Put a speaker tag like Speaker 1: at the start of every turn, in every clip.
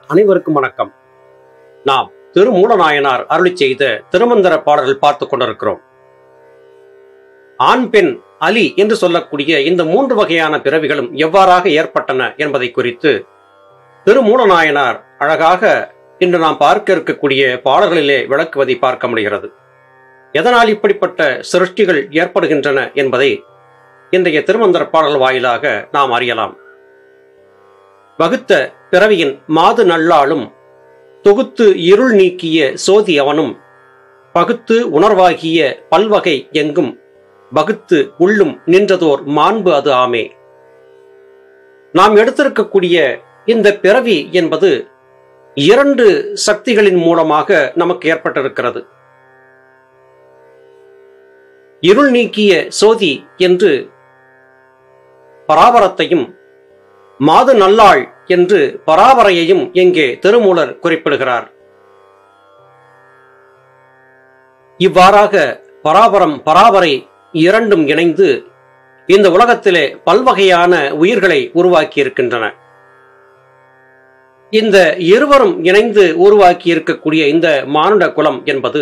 Speaker 1: அனைவருக்கும் வணக்கம் நாம் திருமூலநாயனார் அருளி செய்த திருமந்திர பாடல்கள் பார்த்துக் கொண்டிருக்கிறோம் ஆண் பெண் அலி என்று சொல்லக்கூடிய இந்த மூன்று வகையான பிறவிகளும் எவ்வாறாக ஏற்பட்டன என்பதை குறித்து திருமூலநாயனார் அழகாக இன்று நாம் பார்க்க இருக்கக்கூடிய பாடல்களிலே விளக்குவதை பார்க்க முடிகிறது எதனால் இப்படிப்பட்ட சிருஷ்டிகள் ஏற்படுகின்றன என்பதை இன்றைய திருமந்திர பாடல் வாயிலாக நாம் அறியலாம் வகுத்த பிறவியின் மாது நல்லாளும் தொகுத்து இருள் நீக்கிய சோதி அவனும் பகுத்து உணர்வாகிய பல்வகை எங்கும் வகுத்து உள்ளும் நின்றதோர் மாண்பு அது ஆமே நாம் எடுத்திருக்கக்கூடிய இந்த பிறவி என்பது இரண்டு சக்திகளின் மூலமாக நமக்கு ஏற்பட்டிருக்கிறது இருள் நீக்கிய சோதி என்று பராபரத்தையும் மாது நல்லாள் என்று பராபரையையும் இங்கே திருமூலர் குறிப்பிடுகிறார் இவ்வாறாக பராபரம் பராபரை இரண்டும் இணைந்து இந்த உலகத்திலே பல்வகையான உயிர்களை உருவாக்கி இருக்கின்றன இந்த இருவரும் இணைந்து உருவாக்கி இருக்கக்கூடிய இந்த மானுட குலம் என்பது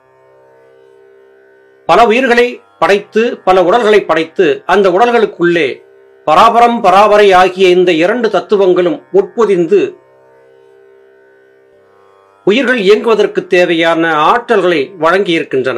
Speaker 1: பல உயிர்களை படைத்து பல உடல்களை படைத்து அந்த உடல்களுக்குள்ளே பராபரம் பராபரை ஆகிய இந்த இரண்டு தத்துவங்களும் உட்பொதிந்து உயிர்கள் இயங்குவதற்கு தேவையான ஆற்றல்களை வழங்கியிருக்கின்றன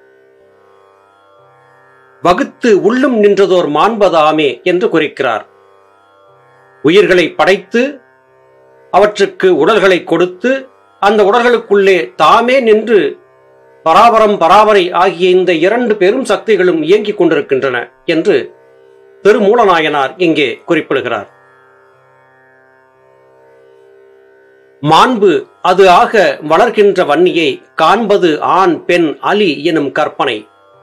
Speaker 1: வகுத்து உள்ளும் நின்றதோர் மாண்பதாமே என்று குறிக்கிறார் உயிர்களை படைத்து அவற்றுக்கு உடல்களை கொடுத்து அந்த உடல்களுக்குள்ளே தாமே நின்று பராபரம் பராபரை ஆகிய இந்த இரண்டு பெரும் சக்திகளும் இயங்கிக் கொண்டிருக்கின்றன என்று திருமூலநாயனார் இங்கே குறிப்பிடுகிறார் மாண்பு அது ஆக வளர்கின்ற வன்னியை காண்பது ஆண் பெண் அலி எனும் கற்பனை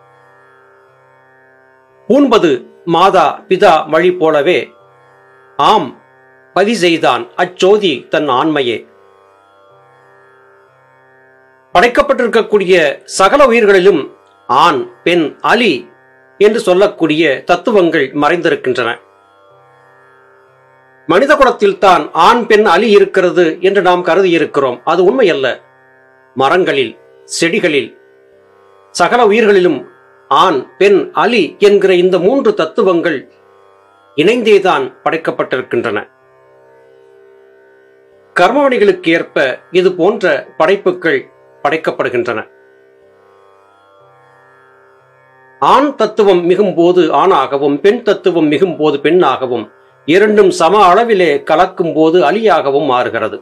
Speaker 1: பூண்பது மாதா பிதா வழி போலவே ஆம் பதி செய்தான் அச்சோதி தன் ஆண்மையே படைக்கப்பட்டிருக்கக்கூடிய சகல உயிர்களிலும் ஆண் பெண் அலி என்று சொல்லக்கூடிய தத்துவங்கள் மறைந்திருக்கின்றன மனித குலத்தில் தான் ஆண் பெண் அலி இருக்கிறது என்று நாம் கருதி இருக்கிறோம் அது உண்மையல்ல மரங்களில் செடிகளில் சகல உயிர்களிலும் ஆண் பெண் அலி என்கிற இந்த மூன்று தத்துவங்கள் இணைந்தேதான் படைக்கப்பட்டிருக்கின்றன கர்மவணிகளுக்கு ஏற்ப இது போன்ற படைப்புகள் படைக்கப்படுகின்றன ஆண் தத்துவம் மிகும் போது ஆணாகவும் பெண் தத்துவம் மிகும் போது பெண்ணாகவும் இரண்டும் சம அளவிலே கலக்கும் போது அலியாகவும் மாறுகிறது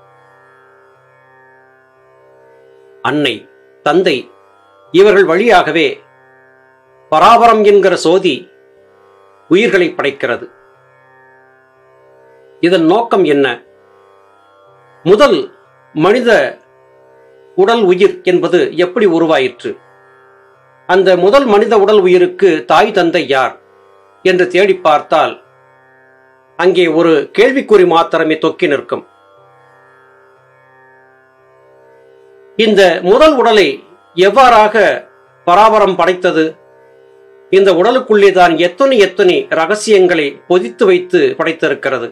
Speaker 1: அன்னை தந்தை இவர்கள் வழியாகவே பராபரம் என்கிற சோதி உயிர்களை படைக்கிறது இதன் நோக்கம் என்ன முதல் மனித உடல் உயிர் என்பது எப்படி உருவாயிற்று அந்த முதல் மனித உடல் உயிருக்கு தாய் தந்தை யார் என்று தேடி பார்த்தால் அங்கே ஒரு கேள்விக்குறி மாத்திரமே தொக்கி நிற்கும் இந்த முதல் உடலை எவ்வாறாக பராபரம் படைத்தது இந்த உடலுக்குள்ளே தான் எத்தனை எத்தனை ரகசியங்களை பொதித்து வைத்து படைத்திருக்கிறது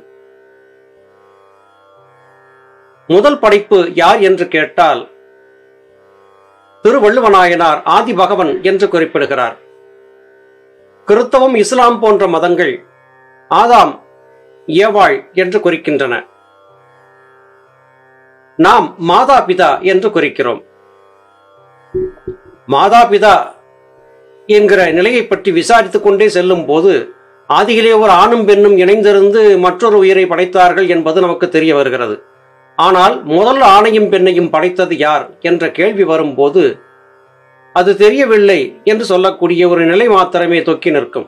Speaker 1: முதல் படைப்பு யார் என்று கேட்டால் திருவள்ளுவநாயனார் ஆதி பகவன் என்று குறிப்பிடுகிறார் கிறித்தவம் இஸ்லாம் போன்ற மதங்கள் ஆதாம் ஏவாள் என்று குறிக்கின்றன நாம் மாதா பிதா என்று குறிக்கிறோம் மாதா பிதா என்கிற நிலையை பற்றி விசாரித்துக் கொண்டே செல்லும் போது ஆதியிலே ஒரு ஆணும் பெண்ணும் இணைந்திருந்து மற்றொரு உயிரை படைத்தார்கள் என்பது நமக்கு தெரிய வருகிறது ஆனால் முதல் ஆணையும் பெண்ணையும் படைத்தது யார் என்ற கேள்வி வரும்போது அது தெரியவில்லை என்று சொல்லக்கூடிய ஒரு நிலை மாத்திரமே தொக்கி நிற்கும்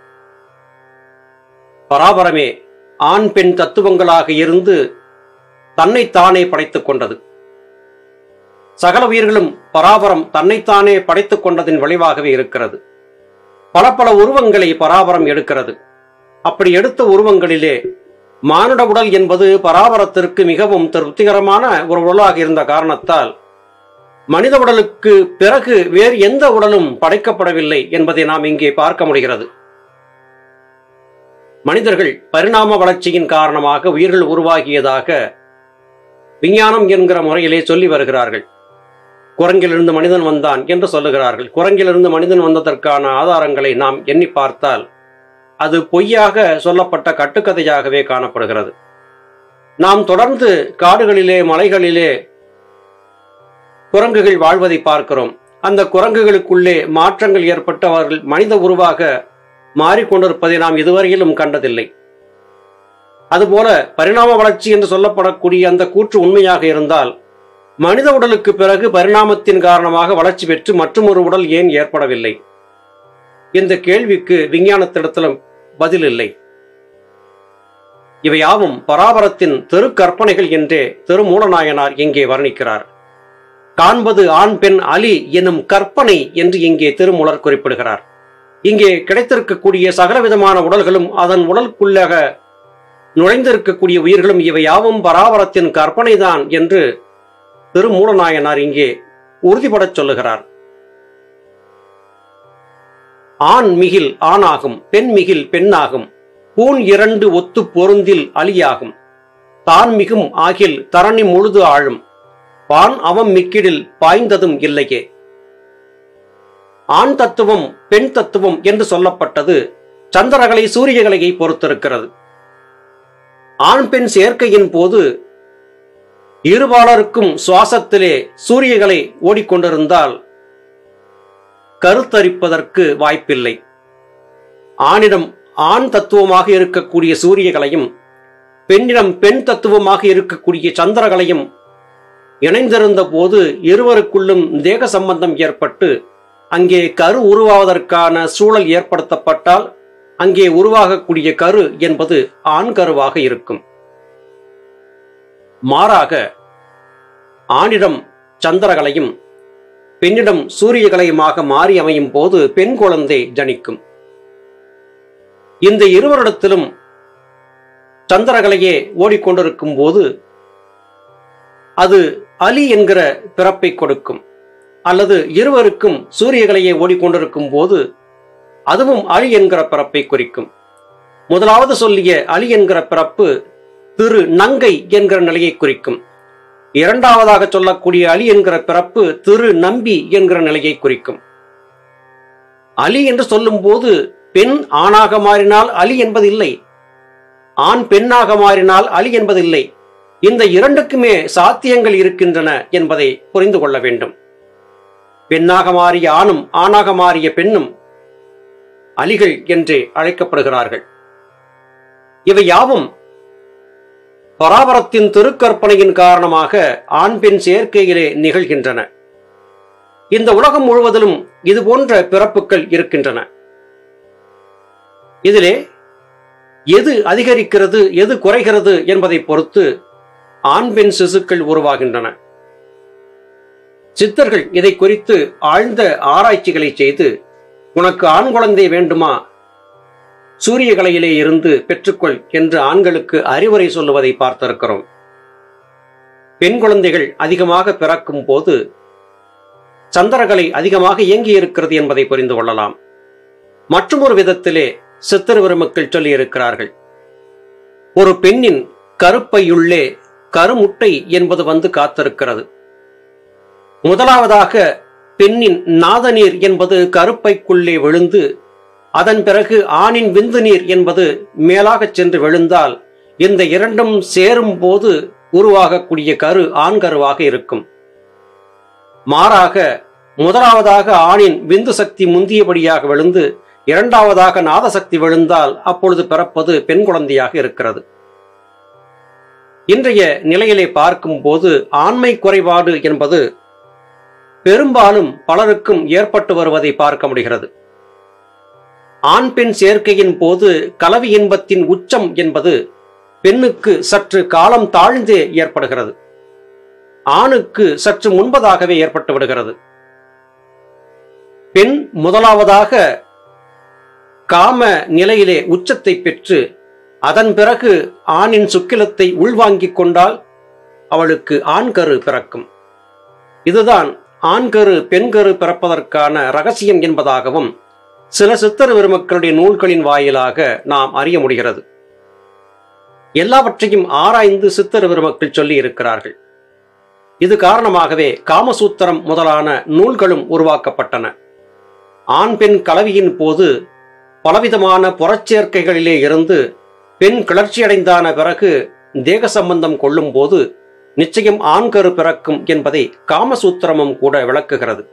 Speaker 1: பராபரமே ஆண் பெண் தத்துவங்களாக இருந்து தன்னைத்தானே படைத்துக் கொண்டது சகல உயிர்களும் பராபரம் தன்னைத்தானே படைத்துக் கொண்டதின் விளைவாகவே இருக்கிறது பல பல உருவங்களை பராபரம் எடுக்கிறது அப்படி எடுத்த உருவங்களிலே மானுட உடல் என்பது பராபரத்திற்கு மிகவும் திருப்திகரமான ஒரு உடலாக இருந்த காரணத்தால் மனித உடலுக்கு பிறகு வேறு எந்த உடலும் படைக்கப்படவில்லை என்பதை நாம் இங்கே பார்க்க முடிகிறது மனிதர்கள் பரிணாம வளர்ச்சியின் காரணமாக உயிர்கள் உருவாகியதாக விஞ்ஞானம் என்கிற முறையிலே சொல்லி வருகிறார்கள் குரங்கிலிருந்து மனிதன் வந்தான் என்று சொல்லுகிறார்கள் குரங்கிலிருந்து மனிதன் வந்ததற்கான ஆதாரங்களை நாம் எண்ணி பார்த்தால் அது பொய்யாக சொல்லப்பட்ட கட்டுக்கதையாகவே காணப்படுகிறது நாம் தொடர்ந்து காடுகளிலே மலைகளிலே குரங்குகள் வாழ்வதை பார்க்கிறோம் அந்த குரங்குகளுக்குள்ளே மாற்றங்கள் ஏற்பட்டு அவர்கள் மனித உருவாக மாறிக்கொண்டிருப்பதை நாம் இதுவரையிலும் கண்டதில்லை அதுபோல பரிணாம வளர்ச்சி என்று சொல்லப்படக்கூடிய அந்த கூற்று உண்மையாக இருந்தால் மனித உடலுக்கு பிறகு பரிணாமத்தின் காரணமாக வளர்ச்சி பெற்று மற்றும் ஒரு உடல் ஏன் ஏற்படவில்லை இந்த கேள்விக்கு விஞ்ஞானத்திடத்திலும் பதில் இல்லை இவையாவும் பராபரத்தின் தெருக்கற்பனைகள் என்றே திருமூலநாயனார் இங்கே வர்ணிக்கிறார் காண்பது ஆண் பெண் அலி எனும் கற்பனை என்று இங்கே திருமூலர் குறிப்பிடுகிறார் இங்கே கிடைத்திருக்கக்கூடிய சகலவிதமான உடல்களும் அதன் உடலுக்குள்ளாக நுழைந்திருக்கக்கூடிய உயிர்களும் இவை யாவும் பராபரத்தின் கற்பனைதான் என்று திருமூலநாயனார் இங்கே உறுதிபடச் சொல்லுகிறார் ஆண் மிகில் ஆணாகும் பெண் மிகில் பெண்ணாகும் பூன் இரண்டு ஒத்து பொருந்தில் அலியாகும் தான் மிகும் ஆகில் தரணி முழுது ஆழும் பான் அவம் மிக்கிடில் பாய்ந்ததும் இல்லையே ஆண் தத்துவம் பெண் தத்துவம் என்று சொல்லப்பட்டது சந்திரகலை சூரியகலையை பொறுத்திருக்கிறது ஆண் பெண் சேர்க்கையின் போது இருபாலருக்கும் சுவாசத்திலே சூரியகலை ஓடிக்கொண்டிருந்தால் கருத்தரிப்பதற்கு வாய்ப்பில்லை ஆணிடம் ஆண் தத்துவமாக இருக்கக்கூடிய சூரியகலையும் பெண்ணிடம் பெண் தத்துவமாக இருக்கக்கூடிய சந்திரகலையும் இணைந்திருந்த போது இருவருக்குள்ளும் தேக சம்பந்தம் ஏற்பட்டு அங்கே கரு உருவாவதற்கான சூழல் ஏற்படுத்தப்பட்டால் அங்கே உருவாகக்கூடிய கரு என்பது ஆண் கருவாக இருக்கும் மாறாக ஆணிடம் சந்திரகலையும் பெண்ணிடம் சூரியகலையுமாக மாறி அமையும் போது பெண் குழந்தை ஜனிக்கும் இந்த இருவரிடத்திலும் சந்திரகலையே ஓடிக்கொண்டிருக்கும் போது அது அலி என்கிற பிறப்பை கொடுக்கும் அல்லது இருவருக்கும் சூரியகலையே ஓடிக்கொண்டிருக்கும் போது அதுவும் அலி என்கிற பிறப்பை குறிக்கும் முதலாவது சொல்லிய அலி என்கிற பிறப்பு திரு நங்கை என்கிற நிலையை குறிக்கும் இரண்டாவதாக சொல்லக்கூடிய அலி என்கிற பிறப்பு திரு நம்பி என்கிற நிலையை குறிக்கும் அலி என்று சொல்லும்போது பெண் ஆணாக மாறினால் அலி என்பதில்லை ஆண் பெண்ணாக மாறினால் அலி என்பதில்லை இந்த இரண்டுக்குமே சாத்தியங்கள் இருக்கின்றன என்பதை புரிந்து கொள்ள வேண்டும் பெண்ணாக மாறிய ஆணும் ஆணாக மாறிய பெண்ணும் அலிகள் என்றே அழைக்கப்படுகிறார்கள் இவை யாவும் பராபரத்தின் திருக்கற்பனையின் காரணமாக ஆண் பெண் சேர்க்கையிலே நிகழ்கின்றன இந்த உலகம் முழுவதிலும் இது போன்ற பிறப்புகள் இருக்கின்றன இதிலே எது அதிகரிக்கிறது எது குறைகிறது என்பதை பொறுத்து ஆண் பெண் சிசுக்கள் உருவாகின்றன சித்தர்கள் இதை குறித்து ஆழ்ந்த ஆராய்ச்சிகளை செய்து உனக்கு ஆண் குழந்தை வேண்டுமா சூரியகலையிலே இருந்து பெற்றுக்கொள் என்று ஆண்களுக்கு அறிவுரை சொல்லுவதை பார்த்திருக்கிறோம் பெண் குழந்தைகள் அதிகமாக பிறக்கும் போது சந்திரகலை அதிகமாக இயங்கி இருக்கிறது என்பதை புரிந்து கொள்ளலாம் மற்றொரு விதத்திலே சித்தர் பெருமக்கள் சொல்லியிருக்கிறார்கள் ஒரு பெண்ணின் கருப்பையுள்ளே கருமுட்டை என்பது வந்து காத்திருக்கிறது முதலாவதாக பெண்ணின் நாதநீர் என்பது கருப்பைக்குள்ளே விழுந்து அதன் பிறகு ஆணின் விந்து நீர் என்பது மேலாகச் சென்று விழுந்தால் இந்த இரண்டும் சேரும் போது உருவாகக்கூடிய கரு ஆண் கருவாக இருக்கும் மாறாக முதலாவதாக ஆணின் விந்து சக்தி முந்தியபடியாக விழுந்து இரண்டாவதாக நாதசக்தி விழுந்தால் அப்பொழுது பிறப்பது பெண் குழந்தையாக இருக்கிறது இன்றைய நிலையிலே பார்க்கும்போது ஆண்மை குறைபாடு என்பது பெரும்பாலும் பலருக்கும் ஏற்பட்டு வருவதை பார்க்க முடிகிறது ஆண் பெண் சேர்க்கையின் போது கலவி இன்பத்தின் உச்சம் என்பது பெண்ணுக்கு சற்று காலம் தாழ்ந்தே ஏற்படுகிறது ஆணுக்கு சற்று முன்பதாகவே ஏற்பட்டு விடுகிறது பெண் முதலாவதாக காம நிலையிலே உச்சத்தை பெற்று அதன் பிறகு ஆணின் சுக்கிலத்தை உள்வாங்கிக் கொண்டால் அவளுக்கு ஆண்கரு பிறக்கும் இதுதான் ஆண்கரு பெண்கரு பிறப்பதற்கான ரகசியம் என்பதாகவும் சில சித்தர் பெருமக்களுடைய நூல்களின் வாயிலாக நாம் அறிய முடிகிறது எல்லாவற்றையும் ஆராய்ந்து சித்தர் பெருமக்கள் சொல்லி இருக்கிறார்கள் இது காரணமாகவே காமசூத்திரம் முதலான நூல்களும் உருவாக்கப்பட்டன ஆண் பெண் கலவியின் போது பலவிதமான புறச்சேர்க்கைகளிலே இருந்து பெண் கிளர்ச்சியடைந்தான பிறகு தேக சம்பந்தம் கொள்ளும் போது நிச்சயம் ஆண்கரு பிறக்கும் என்பதை காமசூத்திரமும் கூட விளக்குகிறது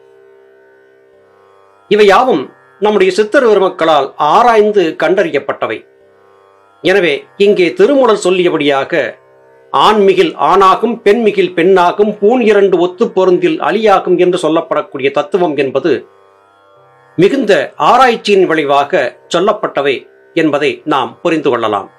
Speaker 1: இவை யாவும் நம்முடைய சித்தர் பெருமக்களால் ஆராய்ந்து கண்டறியப்பட்டவை எனவே இங்கே திருமுறள் சொல்லியபடியாக ஆண் மிகில் ஆணாகும் பெண் மிகில் பெண்ணாகும் பூண் இரண்டு ஒத்து பொருந்தில் அலியாகும் என்று சொல்லப்படக்கூடிய தத்துவம் என்பது மிகுந்த ஆராய்ச்சியின் விளைவாக சொல்லப்பட்டவை என்பதை நாம் புரிந்து கொள்ளலாம்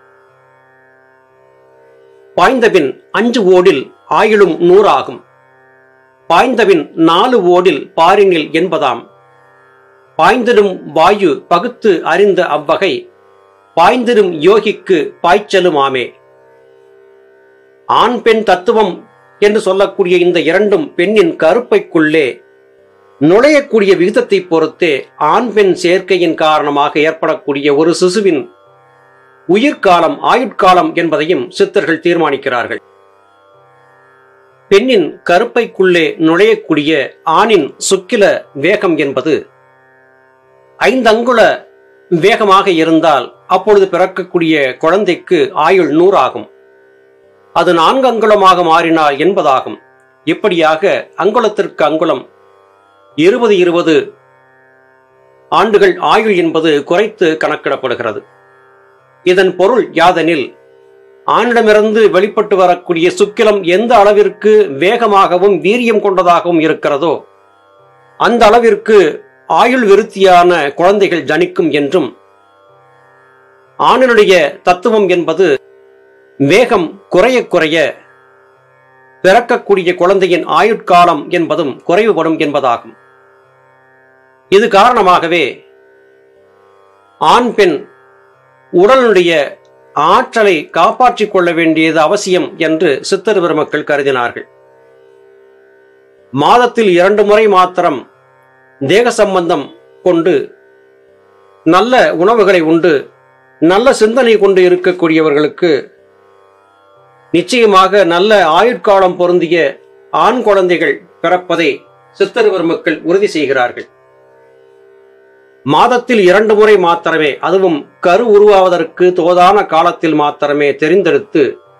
Speaker 1: பாய்ந்தபின் அஞ்சு ஓடில் ஆயிலும் நூறாகும் பாய்ந்தபின் நாலு ஓடில் பாரினில் என்பதாம் பாய்ந்திடும் வாயு பகுத்து அறிந்த அவ்வகை பாய்ந்திடும் யோகிக்கு பாய்ச்சலுமாமே ஆண் பெண் தத்துவம் என்று சொல்லக்கூடிய இந்த இரண்டும் பெண்ணின் கருப்பைக்குள்ளே நுழையக்கூடிய விகிதத்தை பொறுத்தே ஆண் பெண் சேர்க்கையின் காரணமாக ஏற்படக்கூடிய ஒரு சிசுவின் உயிர்காலம் ஆயுட்காலம் என்பதையும் சித்தர்கள் தீர்மானிக்கிறார்கள் பெண்ணின் கருப்பைக்குள்ளே நுழையக்கூடிய ஆணின் சுக்கில வேகம் என்பது ஐந்தங்குல வேகமாக இருந்தால் அப்பொழுது பிறக்கக்கூடிய குழந்தைக்கு ஆயுள் நூறாகும் அது நான்கு அங்குலமாக மாறினால் என்பதாகும் இப்படியாக அங்குலத்திற்கு அங்குலம் இருபது இருபது ஆண்டுகள் ஆயுள் என்பது குறைத்து கணக்கிடப்படுகிறது இதன் பொருள் யாதெனில் ஆணிடமிருந்து வெளிப்பட்டு வரக்கூடிய சுக்கிலம் எந்த அளவிற்கு வேகமாகவும் வீரியம் கொண்டதாகவும் இருக்கிறதோ அந்த அளவிற்கு ஆயுள் விருத்தியான குழந்தைகள் ஜனிக்கும் என்றும் ஆணினுடைய தத்துவம் என்பது வேகம் குறைய குறைய பிறக்கக்கூடிய குழந்தையின் ஆயுட்காலம் என்பதும் குறைவுபடும் என்பதாகும் இது காரணமாகவே ஆண் பெண் உடலுடைய ஆற்றலை காப்பாற்றிக் கொள்ள வேண்டியது அவசியம் என்று சித்தர் பெருமக்கள் கருதினார்கள் மாதத்தில் இரண்டு முறை மாத்திரம் தேக சம்பந்தம் கொண்டு நல்ல உணவுகளை உண்டு நல்ல சிந்தனை கொண்டு இருக்கக்கூடியவர்களுக்கு நிச்சயமாக நல்ல ஆயுட்காலம் பொருந்திய ஆண் குழந்தைகள் பிறப்பதை சித்தருவர் மக்கள் உறுதி செய்கிறார்கள் மாதத்தில் இரண்டு முறை மாத்திரமே அதுவும் கரு உருவாவதற்கு தோதான காலத்தில் மாத்திரமே தெரிந்தெடுத்து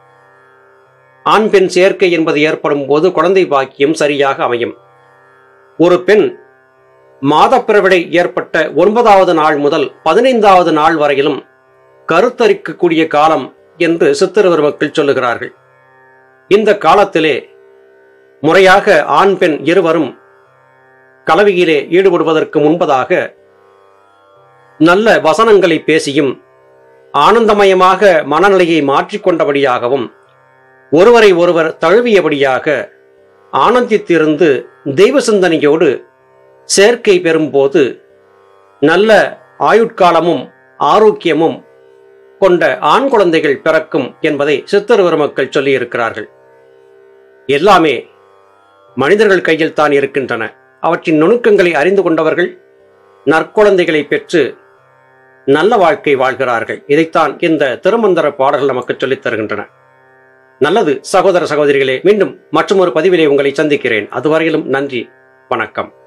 Speaker 1: ஆண் பெண் சேர்க்கை என்பது ஏற்படும் போது குழந்தை பாக்கியம் சரியாக அமையும் ஒரு பெண் மாதப்பிறவிடை ஏற்பட்ட ஒன்பதாவது நாள் முதல் பதினைந்தாவது நாள் வரையிலும் கருத்தரிக்கக்கூடிய காலம் என்று சித்திரவர் மக்கள் சொல்லுகிறார்கள் இந்த காலத்திலே முறையாக ஆண் பெண் இருவரும் கலவியிலே ஈடுபடுவதற்கு முன்பதாக நல்ல வசனங்களை பேசியும் ஆனந்தமயமாக மனநிலையை மாற்றிக்கொண்டபடியாகவும் ஒருவரை ஒருவர் தழுவியபடியாக ஆனந்தித்திருந்து தெய்வ சிந்தனையோடு சேர்க்கை பெறும்போது நல்ல ஆயுட்காலமும் ஆரோக்கியமும் கொண்ட ஆண் குழந்தைகள் பிறக்கும் என்பதை சித்தருவர் மக்கள் சொல்லியிருக்கிறார்கள் எல்லாமே மனிதர்கள் கையில் தான் இருக்கின்றன அவற்றின் நுணுக்கங்களை அறிந்து கொண்டவர்கள் நற்குழந்தைகளை பெற்று நல்ல வாழ்க்கை வாழ்கிறார்கள் இதைத்தான் இந்த திருமந்திர பாடல்கள் நமக்கு சொல்லித் தருகின்றன நல்லது சகோதர சகோதரிகளே மீண்டும் மற்றொரு பதிவிலே உங்களை சந்திக்கிறேன் அதுவரையிலும் நன்றி வணக்கம்